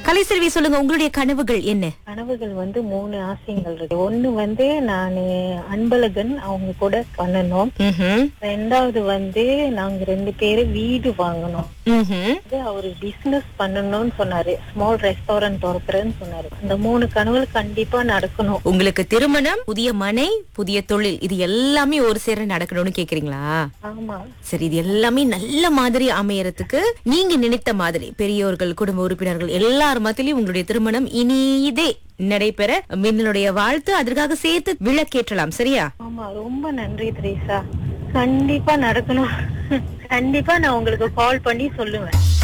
கலைசெல்வி சொல்லுங்க உங்களுடைய கனவுகள் என்ன கனவுகள் வந்து மூணு ஆசைகள் இருக்கு ஒண்ணு வந்து நானு அன்பழகன் அவங்க கூட பண்ணணும் ம்ஹும். ரெண்டாவது வந்து நாங்க ரெண்டு பேரும் வீடு வாங்கணும் ம்ஹும். வந்து அவரு பிசினஸ் பண்ணணும்னு சொன்னாரு ஸ்மால் ரெஸ்டாரண்ட் திறக்கிறேன்னு சொன்னாரு அந்த மூணு கனவுகள் கண்டிப்பா நடக்கணும் உங்களுக்கு திருமணம் புதிய மனை புதிய தொழில் இது எல்லாமே ஒரு சேர நடக்கணும்னு கேக்குறீங்களா ஆமா சரி இது எல்லாமே நல்ல மாதிரி அமையறதுக்கு நீங்க நினைத்த மாதிரி பெரியோர்கள் குடும்ப உறுப்பினர்கள் எல்லார் மத்தியிலும் உங்களுடைய திருமணம் இனிதே நடைபெற மின்னலுடைய வாழ்த்து அதற்காக சேர்த்து விளக்கேற்றலாம் சரியா ஆமா ரொம்ப நன்றி திரேசா கண்டிப்பா நடக்கணும் கண்டிப்பா நான் உங்களுக்கு கால் பண்ணி சொல்லுவேன்